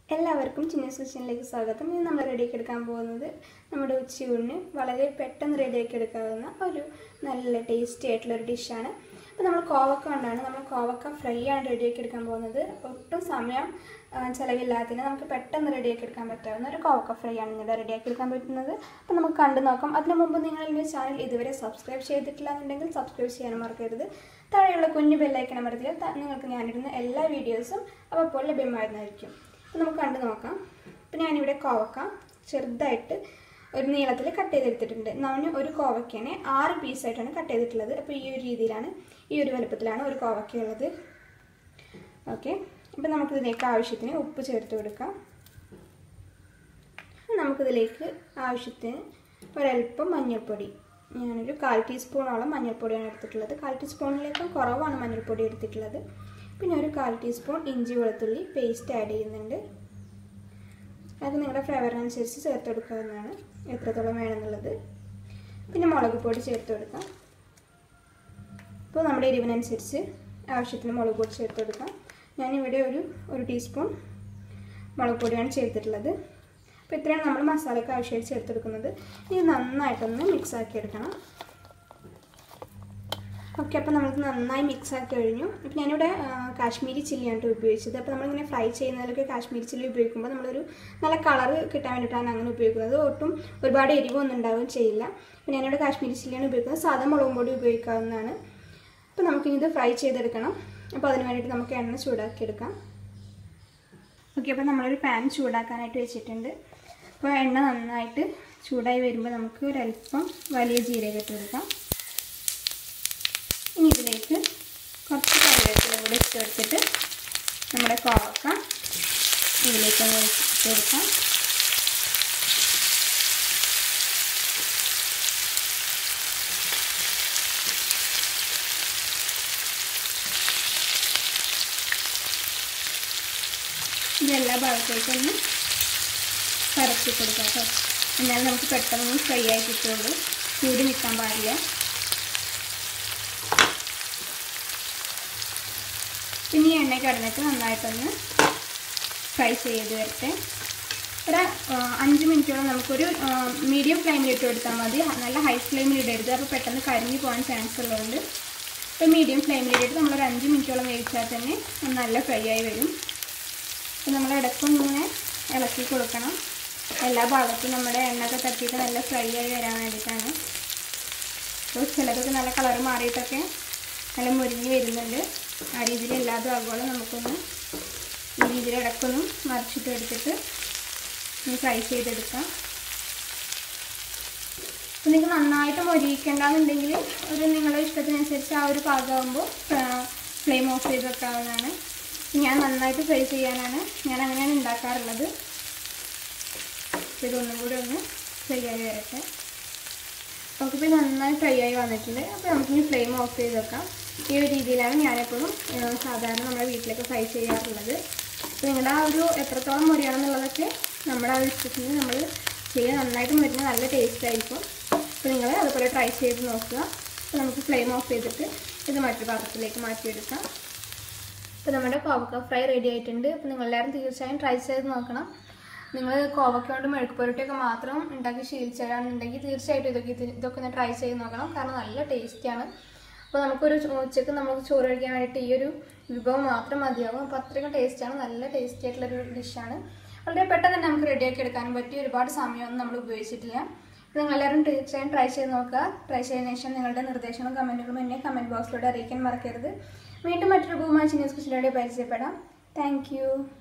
എല്ലാവർക്കും ചിന്നസ് കിച്ചണിലേക്ക് സ്വാഗതം ഇന്ന് നമ്മൾ റെഡിയാക്കി എടുക്കാൻ പോകുന്നത് നമ്മുടെ ഉച്ചയൂണിന് വളരെ പെട്ടെന്ന് റെഡിയാക്കി എടുക്കാവുന്ന ഒരു നല്ല ടേസ്റ്റി ആയിട്ടുള്ള ഒരു ഡിഷാണ് അപ്പോൾ നമ്മൾ കോവക്ക കൊണ്ടാണ് നമ്മൾ കോവക്ക ഫ്രൈ ആണ് റെഡിയാക്കി എടുക്കാൻ പോകുന്നത് ഒട്ടും സമയം ആ, ചിലവില്ലാത്തതിന് നമുക്ക് പെട്ടെന്ന് റെഡിയാക്കി എടുക്കാൻ പറ്റാവുന്ന ഒരു കോവക്ക ഫ്രൈ ആണ് ഇവിടെ റെഡിയാക്കി എടുക്കാൻ പറ്റുന്നത് അപ്പോൾ നമുക്ക് കണ്ടു നോക്കാം അതിന് മുമ്പ് നിങ്ങൾ എൻ്റെ ചാനൽ ഇതുവരെ സബ്സ്ക്രൈബ് ചെയ്തിട്ടില്ല എന്നുണ്ടെങ്കിൽ സബ്സ്ക്രൈബ് ചെയ്യാനും മറക്കരുത് താഴെയുള്ള കുഞ്ഞു ബെല്ലൈക്കൺ അമർത്തിയാൽ ത- നിങ്ങൾക്ക് ഞാനിടുന്ന എല്ലാ വീഡിയോസും അപ്പോൾ ലഭ്യമായിരുന്നായിരിക്കും അപ്പോൾ നമുക്ക് കണ്ടു നോക്കാം അപ്പോൾ ഞാനിവിടെ കോവക്ക ചെറുതായിട്ട് ഒരു നീളത്തിൽ കട്ട് ചെയ്തെടുത്തിട്ടുണ്ട് ഞാൻ ഒരു കോവക്കേനെ ആറ് പീസായിട്ടാണ് കട്ട് ചെയ്തിട്ടുള്ളത് അപ്പോൾ ഈ ഒരു രീതിയിലാണ് ഈ ഒരു വലുപ്പത്തിലാണ് ഒരു കോവക്ക ഉള്ളത് ഓക്കെ അപ്പോൾ നമുക്കിതിലേക്ക് ആവശ്യത്തിന് ഉപ്പ് ചേർത്ത് കൊടുക്കാം നമുക്കിതിലേക്ക് ആവശ്യത്തിന് ഒരല്പം മഞ്ഞൾപ്പൊടി ഞാനൊരു കാൽ ടീസ്പൂണോളം മഞ്ഞൾപ്പൊടിയാണ് എടുത്തിട്ടുള്ളത് കാൽ ടീസ്പൂണിലേക്കും കുറവാണ് മഞ്ഞൾപ്പൊടി എടുത്തിട്ടുള്ളത് പിന്നെ ഒരു കാൽ ടീസ്പൂൺ ഇഞ്ചി വെളുത്തുള്ളി പേസ്റ്റ് ആഡ് ചെയ്യുന്നുണ്ട് അത് നിങ്ങളുടെ ഫ്ലേവറിനനുസരിച്ച് ചേർത്ത് കൊടുക്കാവുന്നതാണ് എത്രത്തോളം വേണമെന്നുള്ളത് പിന്നെ മുളക് പൊടി ചേർത്ത് കൊടുക്കാം ഇപ്പോൾ നമ്മുടെ എരിവിനനുസരിച്ച് ആവശ്യത്തിന് മുളക് പൊടി ചേർത്ത് കൊടുക്കാം ഞാനിവിടെ ഒരു ഒരു ടീസ്പൂൺ മുളക് പൊടിയാണ് ചേർത്തിട്ടുള്ളത് അപ്പോൾ ഇത്രയാണ് നമ്മൾ മസാലയ്ക്ക് ആവശ്യമായിട്ട് ചേർത്തെടുക്കുന്നത് ഇത് നന്നായിട്ടൊന്ന് മിക്സ് ആക്കി എടുക്കണം ഓക്കെ അപ്പോൾ നമുക്ക് നന്നായി മിക്സ് ആക്കി കഴിഞ്ഞു ഇപ്പം ഞാനിവിടെ ആ, കാശ്മീരി ചില്ലിയാണ് ട്ടോ ഉപയോഗിച്ചത് അപ്പോൾ നമ്മളിങ്ങനെ ഫ്രൈ ചെയ്യുന്നതിലൊക്കെ കാശ്മീരി ചില്ലി ഉപയോഗിക്കുമ്പോൾ നമ്മളൊരു നല്ല കളർ കിട്ടാൻ വേണ്ടിയിട്ടാണ് അങ്ങനെ ഉപയോഗിക്കുന്നത് ഒട്ടും ഒരുപാട് എരിവൊന്നും ഉണ്ടാവുകയും ചെയ്യില്ല അപ്പോൾ ഞാനിവിടെ കാശ്മീരി ചില്ലിയാണ് ഉപയോഗിക്കുന്നത് സാധാ മുളകും പൊടി ഉപയോഗിക്കാവുന്നതാണ് അപ്പോൾ നമുക്കിനി ഇത് ഫ്രൈ ചെയ്തെടുക്കണം അപ്പോൾ അതിന് വേണ്ടിയിട്ട് നമുക്ക് എണ്ണ ചൂടാക്കിയെടുക്കാം ഓക്കെ അപ്പോൾ നമ്മളൊരു പാൻ ചൂടാക്കാനായിട്ട് വെച്ചിട്ടുണ്ട് അപ്പോൾ എണ്ണ നന്നായിട്ട് ചൂടായി വരുമ്പോൾ നമുക്ക് ഒരല്പം വലിയ ജീരകം ഇട്ട് കൊടുക്കാം ഇനി ഇതിലേക്ക് കുറച്ച് കറിവേപ്പില കൂടി ഇട്ട് കൊടുത്തിട്ട് നമ്മുടെ കോവക്ക ഇതിലേക്ക് ഒന്ന് ഇട്ട് കൊടുക്കാം ഇതെല്ലാ ഭാഗത്തേക്കൊന്ന് പരത്തി കൊടുക്കാം കേട്ടോ എന്നാൽ നമുക്ക് പെട്ടെന്ന് ഫ്രൈ ആയി കിട്ടുള്ളൂ ചൂട് നിൽക്കാൻ പാടില്ല പിന്നെ ഈ എണ്ണ കിടന്നിട്ട് നന്നായിട്ടൊന്ന് ഫ്രൈ ചെയ്ത് വരട്ടെ ഒരു ആ, അഞ്ച് മിനിറ്റോളം നമുക്കൊരു മീഡിയം ഫ്ലെയിമിൽ ഇട്ട് കൊടുത്താൽ മതി നല്ല ഹൈ ഫ്ലെയിമിൽ ഇടരുത് അപ്പോൾ പെട്ടെന്ന് കരിഞ്ഞു പോകാൻ ചാൻസ് ഉള്ളതുകൊണ്ട് ഇപ്പോൾ മീഡിയം ഫ്ലെയിമിൽ ഇട്ടിട്ട് നമ്മളൊരു അഞ്ച് മിനിറ്റോളം വേവിച്ചാൽ തന്നെ നല്ല ഫ്രൈ ആയി വരും അപ്പോൾ നമ്മൾ ഇടയ്ക്കൊന്നിങ്ങനെ ഇളക്കി കൊടുക്കണം എല്ലാ ഭാഗത്തും നമ്മുടെ എണ്ണയൊക്കെ തട്ടിയിട്ട് നല്ല ഫ്രൈ ആയി വരാൻ വേണ്ടിയിട്ടാണ് അപ്പോൾ ചിലതൊക്കെ നല്ല കളർ മാറിയിട്ടൊക്കെ നല്ല മുരിഞ്ഞ് വരുന്നുണ്ട് ആ രീതിയിൽ എല്ലാതും ആകുമ്പോൾ നമുക്കൊന്ന് ഈ രീതിയിൽ ഇടയ്ക്കൊന്നും മറിച്ചിട്ട് എടുത്തിട്ട് ഒന്ന് ഫ്രൈ ചെയ്തെടുക്കാം അപ്പോൾ നിങ്ങൾക്ക് നന്നായിട്ട് മൊരിയിക്കേണ്ടെന്നുണ്ടെങ്കിൽ ഒരു നിങ്ങളുടെ ഇഷ്ടത്തിനനുസരിച്ച് ആ ഒരു പാകമാകുമ്പോൾ ഫ്ലെയിം ഓഫ് ചെയ്ത് വെക്കാവുന്നതാണ് ഞാൻ നന്നായിട്ട് ഫ്രൈ ചെയ്യാനാണ് ഞാൻ അങ്ങനെയാണ് ഉണ്ടാക്കാറുള്ളത് അപ്പോൾ ഇതൊന്നും കൂടി ഒന്ന് ഫ്രൈ ആയി വരട്ടെ നമുക്കിപ്പോൾ നന്നായി ഫ്രൈ ആയി വന്നിട്ടുണ്ട് അപ്പോൾ നമുക്കിനി ഫ്ലെയിം ഓഫ് ചെയ്ത് വെക്കാം ഈ ഒരു രീതിയിലാണ് ഞാനെപ്പോഴും ഏഹ്, സാധാരണ നമ്മുടെ വീട്ടിലൊക്കെ ഫ്രൈ ചെയ്യാറുള്ളത് അപ്പോൾ നിങ്ങളുടെ ആ ഒരു എത്രത്തോളം മുരിയണം എന്നുള്ളതൊക്കെ നമ്മുടെ ആ ഒരു ഇഷ്ടത്തിന് നമ്മൾ ചെയ്യുക നന്നായിട്ട് മുരിഞ്ഞാൽ നല്ല ടേസ്റ്റ് ആയിരിക്കും അപ്പോൾ നിങ്ങൾ അതുപോലെ ട്രൈ ചെയ്ത് നോക്കുക അപ്പോൾ നമുക്ക് ഫ്ലെയിം ഓഫ് ചെയ്തിട്ട് ഇത് മറ്റൊരു പാത്രത്തിലേക്ക് മാറ്റിയെടുക്കാം അപ്പോൾ നമ്മുടെ കോവക്ക ഫ്രൈ റെഡി ആയിട്ടുണ്ട് അപ്പോൾ നിങ്ങളെല്ലാവരും തീർച്ചയായും ട്രൈ ചെയ്ത് നോക്കണം നിങ്ങൾ കോവക്ക കൊണ്ട് മെഴുക്ക് പുരട്ടിയൊക്കെ മാത്രം ഉണ്ടാക്കി ശീലിച്ചതാണെന്നുണ്ടെങ്കിൽ തീർച്ചയായിട്ടും ഇതൊക്കെ ഇത് ഇതൊക്കെ ഒന്ന് ട്രൈ ചെയ്ത് നോക്കണം കാരണം നല്ല ടേസ്റ്റിയാണ് അപ്പോൾ നമുക്കൊരു ചോ- ഉച്ചയ്ക്ക് നമുക്ക് ചോറ് കഴിക്കാൻ വേണ്ടിയിട്ട് ഈ ഒരു വിഭവം മാത്രം മതിയാവും അപ്പോൾ അത്രയും ടേസ്റ്റിയാണ് നല്ല ടേസ്റ്റി ആയിട്ടുള്ളൊരു ഡിഷാണ് വളരെ പെട്ടെന്ന് തന്നെ നമുക്ക് റെഡിയാക്കി എടുക്കാനും പറ്റി ഒരുപാട് സമയമൊന്നും നമ്മൾ ഉപയോഗിച്ചിട്ടില്ല അപ്പോൾ നിങ്ങളെല്ലാവരും തീർച്ചയായും ട്രൈ ചെയ്ത് നോക്കുക ട്രൈ ചെയ്തതിനു ശേഷം നിങ്ങളുടെ നിർദ്ദേശങ്ങളും കമൻറ്റുകളും എന്നെ കമൻറ്റ് ബോക്സിലൂടെ അറിയിക്കാൻ മറക്കരുത് വീണ്ടും മറ്റൊരു ഭൂമാ ചിന്നീസ് കുച്ചിലൂടെ പരിചയപ്പെടാം താങ്ക്